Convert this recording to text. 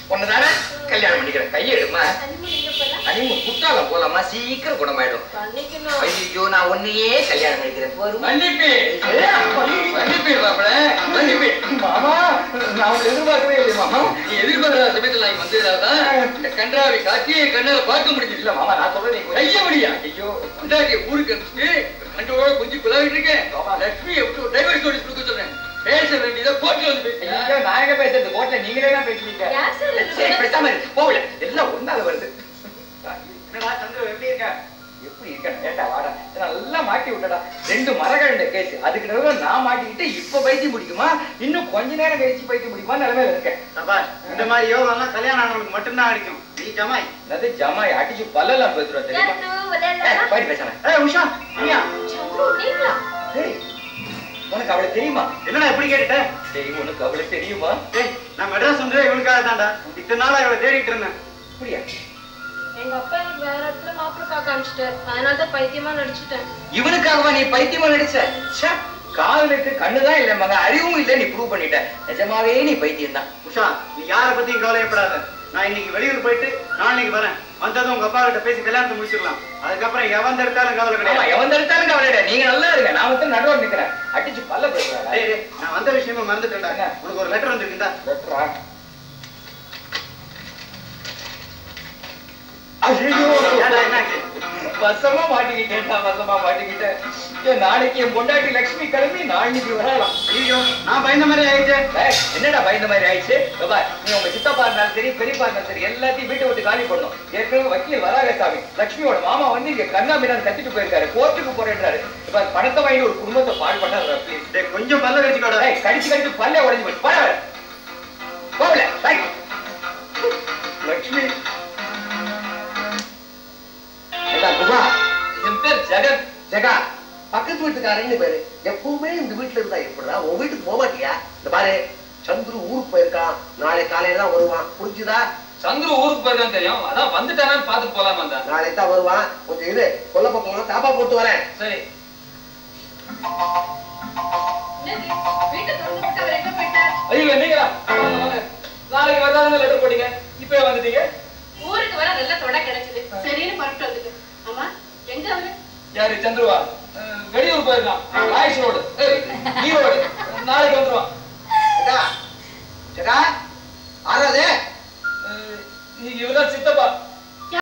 உன்னதானே கல்யாணம் பண்ணிக்கிறேன் கையெடுமா honeymoon எங்க போலாம்? அனிமு குற்றாலம் போலாமா சீக்கிரம் குணமாயிடும் பண்ணிக்கணும். ஐயோ நான் உன்னையே கல்யாணம் பண்ணிக்கிறேன் வரும் மன்னிப்பு மன்னிப்பு மாப்பிள மன்னிப்பு மாமா நான் உங்களை எதிர்பார்க்கவே இல்லை மாமா எதிர்பாராத சமயத்துல நான் வந்ததால்தான் இந்த கன்றாவை காட்சியை கண்ணால பார்க்க முடிஞ்சது இல்ல மாமா நான் சொல்றேன் நீங்க கைய முடியா ஐயோ கொண்டாடி ஊருக்கு அனுப்பிச்சு கண்டோட கொஞ்சம் குழாவிட்டு இருக்கேன் லட்சுமியை விட்டு டைவர்ஸ் நோட்டீஸ் கொடுக்க சொல்றேன் பேச வேண்டியதை போட்டு வந்து பேசுறேன் ஐயோ நான் எங்க பேசுறது கோட்ல நீங்களே தான் பேசுவீங்க யார் சார் இது? சரி பேசாம இரு போகல எல்லாம் ஒன்னால வருது என்னடா சந்திர எப்படி இருக்க எப்படி இருக்க ஏண்டா வாடா நல்லா மாட்டி விட்டடா ரெண்டு மரகண்ட கேஸ் அதுக்கு நடுவுல நான் மாட்டிக்கிட்டு இப்ப பைத்தியம் முடிக்குமா இன்னும் கொஞ்ச நேரம் கழிச்சு பைத்தியம் முடிக்குமா நிலைமையில இருக்கேன் சபாஷ் இந்த மாதிரி யோகாலாம் கல்யாணம் ஆனவங்களுக்கு மட்டும்தான் அடிக்கும் நீ ஜமாய் அது ஜமாய் அடிச்சு பல்லெல்லாம் பேசுறோம் தெரியுமா சந்துரு, விளையாடலாமா? ஏய், பாடி பேசாம ஏய் உஷா நீயா சந்துரு, நீங்களா? ஏய், உனக்கு அவளை தெரியுமா என்னடா எப்படி கேட்டுட்ட சரி உனக்கு அவளை தெரியுமா ஏய் நான் மெட்ராஸ் வந்து இவனுக்காக தான்டா இத்தனை நாளா இவளை தேடிட்டு இருந்தேன் அப்படியா எங்க அப்பா எனக்கு வேற இடத்துல மாப்பிள்ளை பார்க்க அனுப்பிச்சிட்டாரு அதனாலதான் பைத்தியமா நடிச்சிட்டேன் இவனுக்காகவா நீ பைத்தியமா நடிச்ச ச்சே, காதலுக்கு கண்ணுதான் இல்ல மக அறிவும் இல்ல நீ ப்ரூவ் பண்ணிட்ட நிஜமாவே நீ பைத்தியம் தான் உஷா நீ யாரை பத்தியும் கவலையப்படாத நான் இன்னைக்கு வெளியூர் போயிட்டு நாளைக்கு வரேன் வந்ததும் உங்க அப்பா கிட்ட பேசி கல்யாணத்தை முடிச்சிடலாம் அதுக்கப்புறம் எவன் எடுத்தாலும் கவலை ஆமா கிடையாது எவன் தடுத்தாலும் கவலைடா நீங்க நல்லா இருங்க நான் வந்து நடுவர் நிக்கிறேன் அடிச்சு பல்ல பேசுறேன் டேய், டேய், நான் வந்த விஷயமா மறந்துட்டேன்டா உனக்கு ஒரு லெட்டர் வந்திருக்குதா ஏன்டா, என்னாச்சு? வசமா மாட்டிக்கிட்டேன்டா வசமா மாட்டிக்கிட்டேன் ஏன் நாளைக்கு என் பொண்டாட்டி லட்சுமி கிளம்பி நாளைக்கு வரலாம் ஐயோ நான் பயந்த மாதிரி ஆயிடுச்சே ஏய், என்னடா பயந்த மாதிரி ஆயிடுச்சு இதோ பார், நீ உங்க சித்தப்பா இருந்தாலும் சரி பெரியப்பா இருந்தாலும் சரி எல்லாத்தையும் வீட்டை விட்டு காலி பண்ணணும் ஏற்கனவே வக்கீல் வராகசாமி லட்சுமியோட மாமா வந்து இங்க கண்ணாமினான் கத்திட்டு போயிருக்காரு கோர்ட்டுக்கு போறேன்றாரு இப்ப பணத்தை வாங்கி ஒரு குடும்பத்தை பாடு பண்ணாரு ப்ளீஸ் டேய், கொஞ்சம் பல்ல கழிச்சுக்கோடா ஏய் கடிச்சு கடிச்சு பல்லே உடைஞ்சு போச்சு போல போகல பை லட்சுமி ஏடா குபா என் பேர் ஜெகன் ஜெகா பக்கத்து வீட்டுக்காரன்னு பேரு எப்பவுமே இந்த வீட்டுல இருந்தா எப்படிடா உன் வீட்டுக்கு போக மாட்டியா இந்த பாரு சந்துரு ஊருக்கு போயிருக்கான் நாளை காலையில தான் வருவான் புரிஞ்சுதா சந்துரு ஊருக்கு போயிருக்கான்னு தெரியும் அதான் வந்துட்டானான்னு பாத்துட்டு போலாமா அந்த நாளை தான் வருவான் கொஞ்சம் இரு கொல்ல பக்கம் தாப்பா போட்டு வரேன் சரி என்னது? வீட்டை திறந்து விட்டு அவர் எங்க போயிட்டார்? ஐயோ நீங்களா வாங்க, வாங்க. நாளைக்கு வந்தாலும் லெட்டர் போட்டீங்க இப்பவே வந்துட்டீங்க ஊருக்கு வர நல்ல தொட கிடைச்சது சரின்னு புறப்பட்டு வந்துட்டு ஆமா எங்க அவரு யாரு சந்துருவா அஹ், வெளியூர் போயிருக்கான் ராயஸ் ரோடு ஏய், ஈரோடு நாளைக்கு வந்துருவான் ஜெகா ஜெகா ஆறாதே அஹ், இவர்தான் சித்தப்பா